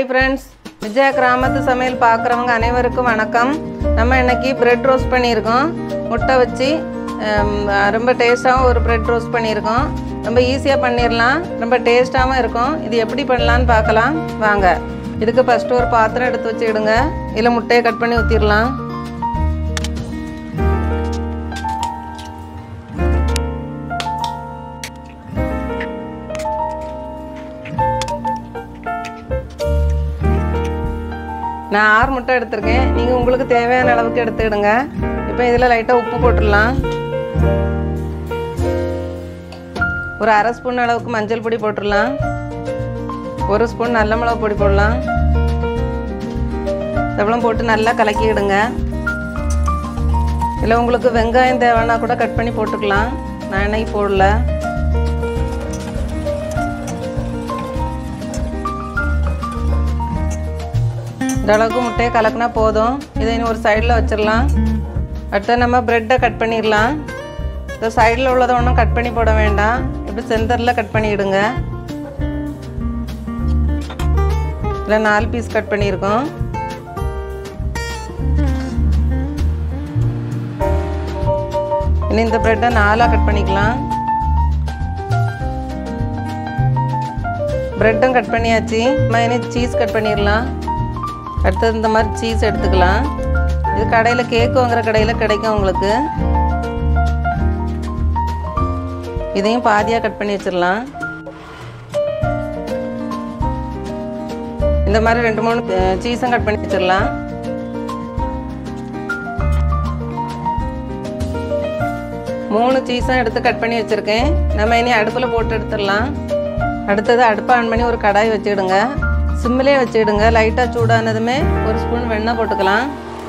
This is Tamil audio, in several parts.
ஃப்ரெண்ட்ஸ் விஜயா கிராமத்து சமையல் பார்க்குறவங்க அனைவருக்கும் வணக்கம் நம்ம இன்னைக்கு பிரெட் ரோஸ்ட் பண்ணியிருக்கோம் முட்டை வச்சு ஹம், ரொம்ப டேஸ்ட்டாகவும் ஒரு பிரெட் ரோஸ்ட் பண்ணியிருக்கோம் ரொம்ப ஈஸியாக பண்ணிடலாம் ரொம்ப டேஸ்ட்டாகவும் இருக்கும் இது எப்படி பண்ணலான்னு பார்க்கலாம் வாங்க இதுக்கு ஃபஸ்ட்டு ஒரு பாத்திரம் எடுத்து வச்சுக்கிடுங்க இதில் முட்டையை கட் பண்ணி ஊற்றிடலாம் நான் ஆறு முட்டை எடுத்திருக்கேன் நீங்கள் உங்களுக்கு தேவையான அளவுக்கு எடுத்துக்கிடுங்க இப்போ இதில் லைட்டாக உப்பு போட்டுடலாம் ஒரு அரை ஸ்பூன் அளவுக்கு மஞ்சள் பொடி போட்டுடலாம் ஒரு ஸ்பூன் நல்ல மிளகு பொடி போடலாம் இதெல்லாம் போட்டு நல்லா கலக்கிடுங்க இல்லை உங்களுக்கு வெங்காயம் தேவைன்னா கூட கட் பண்ணி போட்டுக்கலாம் நான் இன்னைக்கு போடல இந்த அளவுக்கு முட்டையை கலக்குனா போதும் இதை இனி ஒரு சைடில் வச்சிடலாம் அடுத்து நம்ம ப்ரெட்டை கட் பண்ணிடலாம் இந்த சைடில் உள்ளதை ஒன்றும் கட் பண்ணி போட வேண்டாம் இப்படி சென்டரில் கட் பண்ணிவிடுங்க இல்லை நாலு பீஸ் கட் பண்ணியிருக்கோம் இனி இந்த ப்ரெட்டை நாலாக கட் பண்ணிக்கலாம் ப்ரெட்டும் கட் பண்ணியாச்சு நம்ம இனி சீஸ் கட் பண்ணிடலாம் அடுத்தது இந்த மாதிரி சீஸ் எடுத்துக்கலாம் இது கடையில் கேக் வாங்குற கடையில் கிடைக்கும் உங்களுக்கு இதையும் பாதியாக கட் பண்ணி வச்சிடலாம் இந்த மாதிரி ரெண்டு மூணு சீஸும் கட் பண்ணி வச்சிடலாம் மூணு சீஸும் எடுத்து கட் பண்ணி வச்சுருக்கேன் நம்ம இனி அடுப்பில் போட்டு எடுத்துடலாம் அடுத்தது அடுப்பை ஆன் பண்ணி ஒரு கடாய் வச்சுக்கிடுங்க சிம்மிலே வச்சுக்கிடுங்க லைட்டாக சூடானதுமே ஒரு ஸ்பூன் வெண்ணெய் போட்டுக்கலாம்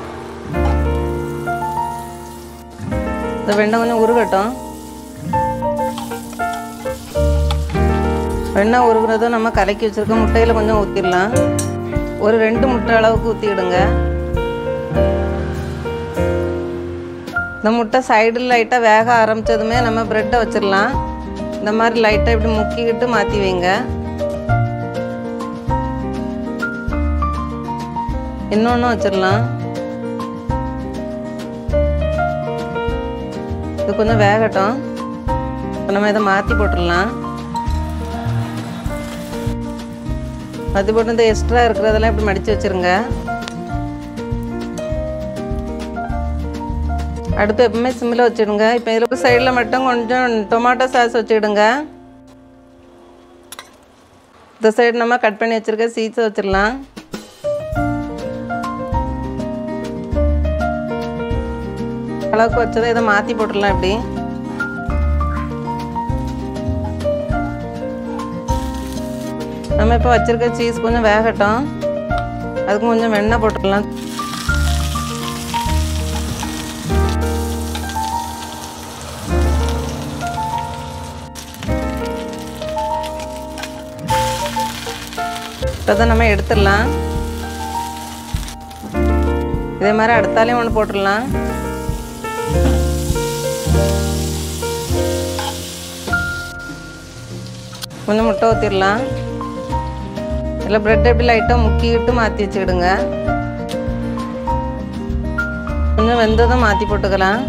இந்த வெண்ணெய் கொஞ்சம் உருகட்டும் வெண்ணெய் உருகுறதும் நம்ம கலக்கி வச்சுருக்க முட்டையில் கொஞ்சம் ஊற்றிடலாம் ஒரு ரெண்டு முட்டை அளவுக்கு ஊற்றிக்கிடுங்க இந்த முட்டை சைடில் லைட்டாக வேக ஆரம்பித்ததுமே நம்ம ப்ரெட்டை வச்சிடலாம் இந்த மாதிரி லைட்டாக இப்படி முக்கிக்கிட்டு மாற்றி வைங்க இன்னொன்று வச்சிடலாம் இது கொஞ்சம் வேகட்டும் இப்போ நம்ம இதை மாற்றி போட்டுடலாம் மாற்றி போட்டு இந்த எக்ஸ்ட்ரா இருக்கிறதெல்லாம் இப்படி மடித்து வச்சுருங்க அடுப்பு எப்பவுமே சிம்மில் வச்சுடுங்க இப்போ இதில் ஒரு சைடில் மட்டும் கொஞ்சம் டொமாட்டோ சாஸ் வச்சுக்கிடுங்க இந்த சைடு நம்ம கட் பண்ணி வச்சுருக்க சீஸை வச்சிடலாம் அளவுக்கு வச்சதை இதை மாற்றி போட்டுடலாம் இப்படி நம்ம இப்போ வச்சுருக்க சீஸ் கொஞ்சம் வேகட்டும் அதுக்கு கொஞ்சம் வெண்ணெய் போட்டுடலாம் இப்போ தான் நம்ம எடுத்துடலாம் இதே மாதிரி அடுத்தாலையும் ஒன்று போட்டுடலாம் கொஞ்சம் முட்டை ஊற்றிடலாம் இதில் ப்ரெட் எப்படி லைட்டாக முக்கிக்கிட்டு மாற்றி வச்சுக்கிடுங்க கொஞ்சம் வெந்ததும் மாற்றி போட்டுக்கலாம்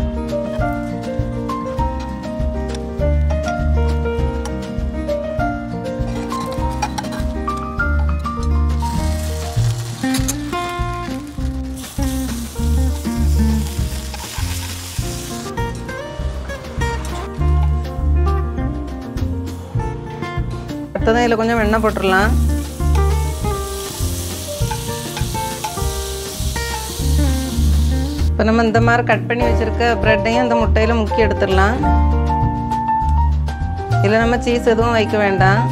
அடுத்ததான் இதில் கொஞ்சம் வெண்ணெய் போட்டுடலாம் இப்போ நம்ம இந்த மாதிரி கட் பண்ணி வச்சுருக்க ப்ரெட்டையும் இந்த முட்டையில் முக்கி எடுத்துடலாம் இதில் நம்ம சீஸ் எதுவும் வைக்க வேண்டாம்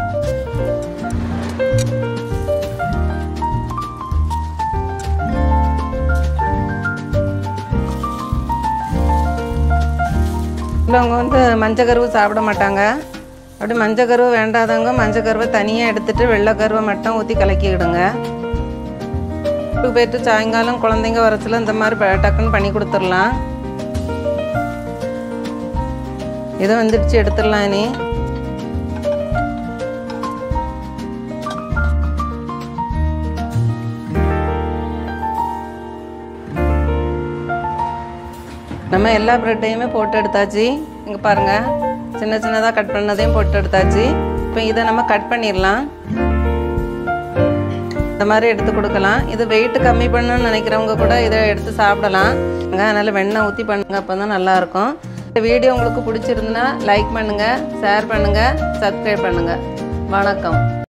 இல்லை அவங்க வந்து மஞ்சள் கருவு சாப்பிட மாட்டாங்க அப்படி மஞ்சள் கருவு வேண்டாதவங்க மஞ்சள் கருவை தனியாக எடுத்துட்டு வெள்ளை கருவை மட்டும் ஊற்றி கலக்கிக்கிடுங்க வீட்டுக்கு போயிட்டு சாயங்காலம் குழந்தைங்க வரச்சுல இந்த மாதிரி ப- டக்குன்னு பண்ணி கொடுத்துடலாம் இதை வந்துடுச்சு எடுத்துடலாம் இனி நம்ம எல்லா ப்ரெட்டையுமே போட்டு எடுத்தாச்சு இங்கே பாருங்கள் சின்ன சின்னதாக கட் பண்ணதையும் போட்டு எடுத்தாச்சு இப்போ இதை நம்ம கட் பண்ணிடலாம் இந்த மாதிரி எடுத்து கொடுக்கலாம் இது வெயிட் கம்மி பண்ணணும்னு நினைக்கிறவங்க கூட இதை எடுத்து சாப்பிடலாம் அதனால் வெண்ணெய் ஊற்றி பண்ணுங்க அப்போ தான் நல்லாயிருக்கும் இந்த வீடியோ உங்களுக்கு பிடிச்சிருந்துன்னா லைக் பண்ணுங்கள் ஷேர் பண்ணுங்கள் சப்ஸ்கிரைப் பண்ணுங்கள் வணக்கம்